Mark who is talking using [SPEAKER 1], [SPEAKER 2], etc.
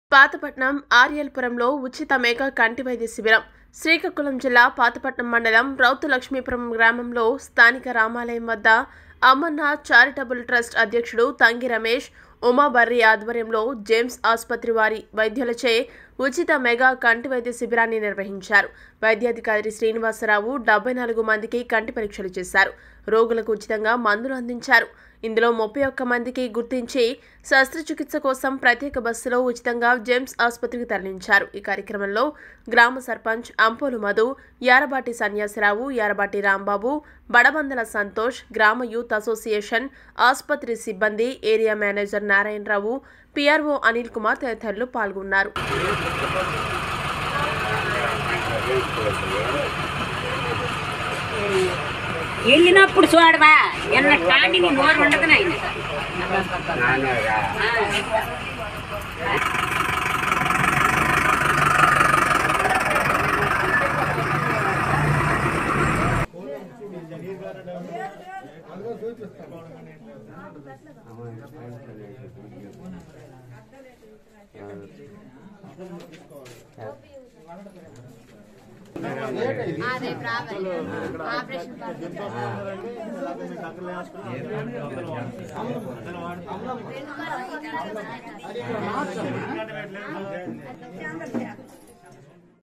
[SPEAKER 1] పాతపట్నం ఆర్యల్పురంలో ఉచిత మెగా కంటి వైద్య శిబిరం శ్రీకాకుళం జిల్లా పాతపట్నం మండలం రౌతు లక్ష్మీపురం గ్రామంలో స్థానిక రామాలయం వద్ద అమర్నాథ్ చారిటబుల్ ట్రస్ట్ అధ్యక్షుడు తంగి రమేష్ ఉమాబర్రి ఆధ్వర్యంలో జేమ్స్ ఆసుపత్రి వారి వైద్యులచే ఉచిత మెగా కంటి వైద్య శిబిరాన్ని నిర్వహించారు వైద్యాధికారి శ్రీనివాసరావు డెబ్బై నాలుగు మందికి కంటి పరీక్షలు చేశారు రోగులకు ఉచితంగా మందులు అందించారు ఇందులో ముప్పై ఒక్క మందికి గుర్తించి శస్త్రచికిత్స కోసం ప్రత్యేక బస్సులో ఉచితంగా జేమ్స్ ఆసుపత్రికి తరలించారు ఈ కార్యక్రమంలో గ్రామ సర్పంచ్ అంపోలు మధు యారబాటి సన్యాసరావు యారబాటి రాంబాబు బడబందల సంతోష్ గ్రామ యూత్ అసోసియేషన్ ఆసుపత్రి సిబ్బంది area manager Narayanarao PRO Anil Kumar తదితరులు పాల్గొన్నారు
[SPEAKER 2] వెళ్ళినప్పుడు చూడవా ఎన్న కాండి నీ నోరు ఉండదు నాయన
[SPEAKER 3] అదే ప్రాబ్లం ఆపరేషన్
[SPEAKER 4] అది